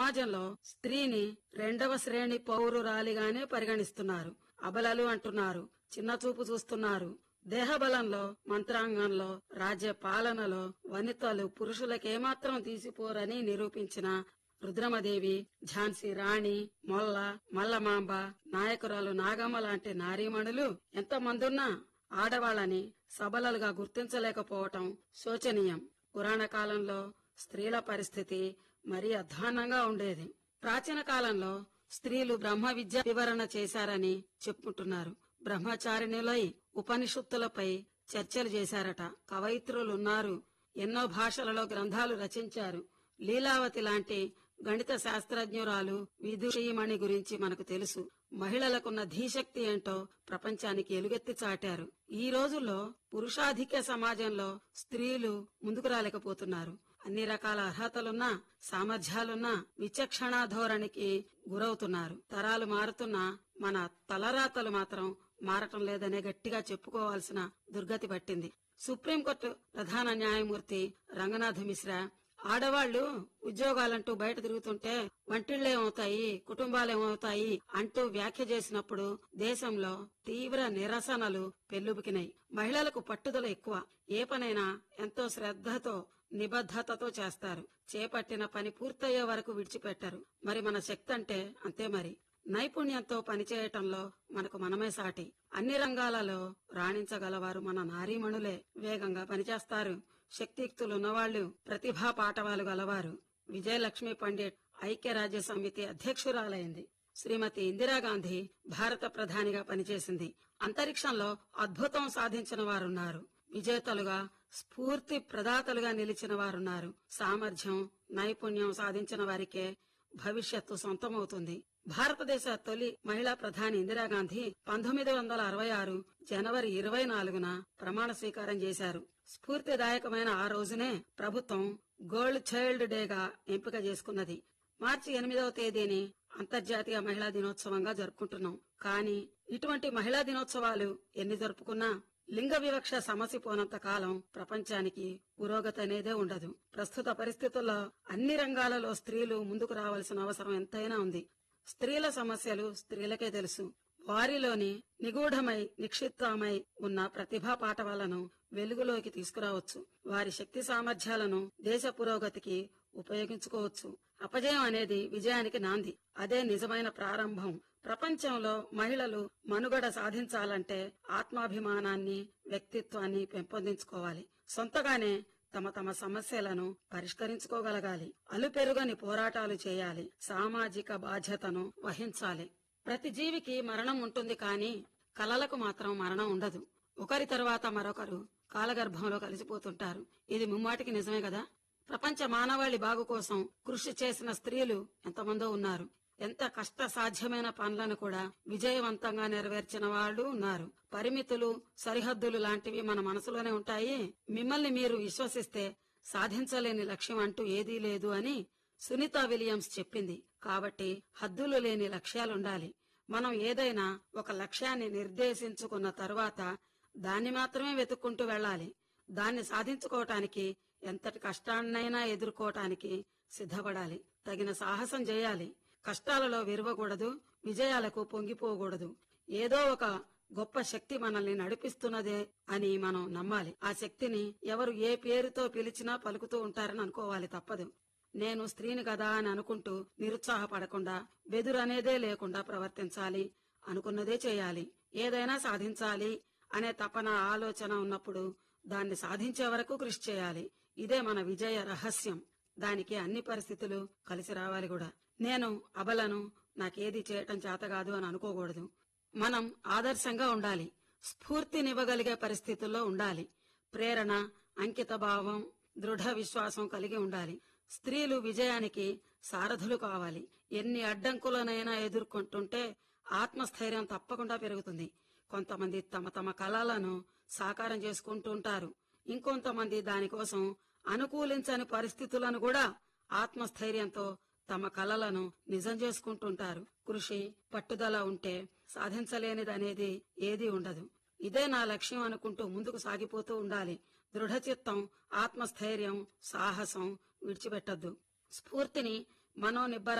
సమాజంలో స్త్రీని రెండవ శ్రేణి పౌరురాలిగానే పరిగణిస్తున్నారు అబలలు అంటున్నారు చిన్న చూపు చూస్తున్నారు దేహబలంలో మంత్రాంగంలో రాజ్య పాలనలో వనితలు పురుషులకేమాత్రం తీసిపోరని నిరూపించిన రుద్రమదేవి ఝాన్సీ రాణి మొల్ల మల్లమాంబ నాయకురాలు నాగమ్మ లాంటి నారీమణులు ఎంతమందున్నా ఆడవాళ్ళని సబలలుగా గుర్తించలేకపోవటం శోచనీయం పురాణ కాలంలో స్త్రీల పరిస్థితి మరీ అధ్వాన్నంగా ఉండేది ప్రాచీన కాలంలో స్త్రీలు బ్రహ్మ విద్య వివరణ చేశారని చెప్పుకుంటున్నారు బ్రహ్మచారిణులై ఉపనిషత్తులపై చర్చలు చేశారట కవయిత్రులున్నారు ఎన్నో భాషలలో గ్రంథాలు రచించారు లీలావతి లాంటి గణిత శాస్త్రజ్ఞురాలు విదుషీమణి గురించి మనకు తెలుసు మహిళలకున్న ధీశక్తి ఏంటో ప్రపంచానికి ఎలుగెత్తి చాటారు ఈ రోజుల్లో పురుషాధిక్య సమాజంలో స్త్రీలు ముందుకు రాలేకపోతున్నారు అన్ని రకాల అర్హతలున్నా సామర్థ్యాలున్నా విచక్షణ ధోరణికి గురవుతున్నారు తరాలు మారుతున్నా మన తలరాతలు మాత్రం మారటం లేదనే గట్టిగా చెప్పుకోవాల్సిన దుర్గతి పట్టింది సుప్రీంకోర్టు ప్రధాన న్యాయమూర్తి రంగనాథ్ మిశ్రా ఆడవాళ్లు ఉద్యోగాలంటూ బయట తిరుగుతుంటే వంటిళ్లేమవుతాయి కుటుంబాలేమవుతాయి అంటూ వ్యాఖ్య చేసినప్పుడు దేశంలో తీవ్ర నిరసనలు పెల్లుబికినాయి మహిళలకు పట్టుదల ఎక్కువ ఏ పనైనా ఎంతో శ్రద్ధతో నిబద్ధతతో చేస్తారు చేపట్టిన పని పూర్తయ్యే వరకు విడిచిపెట్టరు మరి మన శక్తి అంటే అంతే మరి నైపుణ్యంతో పనిచేయటంలో మనకు మనమే సాటి అన్ని రంగాలలో రాణించగలవారు మన నారీమణులే వేగంగా పనిచేస్తారు శక్తియుక్తులున్నవాళ్లు ప్రతిభా పాఠవాలు గలవారు విజయలక్ష్మి పండిట్ ఐక్యరాజ్య సమితి అధ్యక్షురాలైంది శ్రీమతి ఇందిరాగాంధీ భారత ప్రధానిగా పనిచేసింది అంతరిక్షంలో అద్భుతం సాధించిన వారున్నారు విజేతలుగా స్ఫూర్తి ప్రదాతలుగా నిలిచిన వారున్నారు సామర్థ్యం నైపుణ్యం సాధించిన వారికే భవిష్యత్తు సొంతమవుతుంది భారతదేశ తొలి మహిళా ప్రధాని ఇందిరాగాంధీ పంతొమ్మిది వందల అరవై ఆరు జనవరి ఇరవై నాలుగున ప్రమాణ స్వీకారం చేశారు స్ఫూర్తిదాయకమైన ఆ రోజునే ప్రభుత్వం గోల్డ్ చైల్డ్ డేగా ఎంపిక చేసుకున్నది మార్చి ఎనిమిదవ తేదీని అంతర్జాతీయ మహిళా దినోత్సవంగా జరుపుకుంటున్నాం కానీ ఇటువంటి మహిళా దినోత్సవాలు ఎన్ని జరుపుకున్నా లింగ వివక్ష సమస్య పోనంత కాలం ప్రపంచానికి పురోగతి అనేదే ఉండదు ప్రస్తుత పరిస్థితుల్లో అన్ని రంగాలలో స్త్రీలు ముందుకు రావాల్సిన అవసరం ఎంతైనా ఉంది స్త్రీల సమస్యలు స్త్రీలకే తెలుసు వారిలోని నిగూఢమై నిక్షిప్తమై ఉన్న ప్రతిభా పాఠవాలను వెలుగులోకి తీసుకురావచ్చు వారి శక్తి సామర్థ్యాలను దేశ పురోగతికి ఉపయోగించుకోవచ్చు అపజయం అనేది విజయానికి నాంది అదే నిజమైన ప్రారంభం ప్రపంచంలో మహిళలు మనుగడ సాధించాలంటే ఆత్మాభిమానాన్ని వ్యక్తిత్వాన్ని పెంపొందించుకోవాలి సొంతగానే తమ తమ సమస్యలను పరిష్కరించుకోగలగాలి అలుపెరుగని పోరాటాలు చేయాలి సామాజిక బాధ్యతను వహించాలి ప్రతి జీవికి మరణం ఉంటుంది కానీ కలలకు మాత్రం మరణం ఉండదు ఒకరి తర్వాత మరొకరు కాలగర్భంలో కలిసిపోతుంటారు ఇది ముమ్మాటికి నిజమే కదా ప్రపంచ మానవాళి బాగు కోసం కృషి చేసిన స్త్రీలు ఎంతమందో ఉన్నారు ఎంత కష్ట సాధ్యమైన పనులను కూడా విజయవంతంగా నెరవేర్చిన వాళ్ళు ఉన్నారు పరిమితులు సరిహద్దులు లాంటివి మన మనసులోనే ఉంటాయి మిమ్మల్ని మీరు విశ్వసిస్తే సాధించలేని లక్ష్యం అంటూ ఏదీ లేదు అని సునీత విలియమ్స్ చెప్పింది కాబట్టి హద్దులు లేని లక్ష్యాలుండాలి మనం ఏదైనా ఒక లక్ష్యాన్ని నిర్దేశించుకున్న తరువాత దాన్ని మాత్రమే వెతుక్కుంటూ వెళ్ళాలి దాన్ని సాధించుకోవటానికి ఎంతటి కష్టాన్నైనా ఎదుర్కోవటానికి సిద్ధపడాలి తగిన సాహసం చేయాలి కష్టాలలో విరవకూడదు విజయాలకు పొంగిపోకూడదు ఏదో ఒక గొప్ప శక్తి మనల్ని నడిపిస్తున్నదే అని మనం నమ్మాలి ఆ శక్తిని ఎవరు ఏ పేరుతో పిలిచినా పలుకుతూ ఉంటారని అనుకోవాలి తప్పదు నేను స్త్రీని కదా అని అనుకుంటూ నిరుత్సాహపడకుండా బెదురనేదే లేకుండా ప్రవర్తించాలి అనుకున్నదే చేయాలి ఏదైనా సాధించాలి అనే తపన ఆలోచన ఉన్నప్పుడు దాన్ని సాధించే వరకు కృషి చేయాలి ఇదే మన విజయ రహస్యం దానికి అన్ని పరిస్థితులు కలిసి రావాలి కూడా నేను అబలను నాకేది చేయటం చేత కాదు అని అనుకోకూడదు మనం ఆదర్శంగా ఉండాలి స్ఫూర్తినివ్వగలిగే పరిస్థితుల్లో ఉండాలి ప్రేరణ అంకిత భావం దృఢ విశ్వాసం కలిగి ఉండాలి స్త్రీలు విజయానికి సారథులు కావాలి ఎన్ని అడ్డంకులనైనా ఎదుర్కొంటుంటే ఆత్మస్థైర్యం తప్పకుండా పెరుగుతుంది కొంతమంది తమ తమ కళలను సాకారం చేసుకుంటూ ఉంటారు ఇంకొంతమంది దానికోసం అనుకూలించని పరిస్థితులను కూడా ఆత్మస్థైర్యంతో తమ కలలను నిజం చేసుకుంటుంటారు కృషి పట్టుదల ఉంటే సాధించలేనిదనేది ఏదీ ఉండదు ఇదే నా లక్ష్యం అనుకుంటూ ముందుకు సాగిపోతూ ఉండాలి దృఢచిత్తం ఆత్మస్థైర్యం సాహసం విడిచిపెట్టద్దు స్ఫూర్తిని మనోనిబ్బర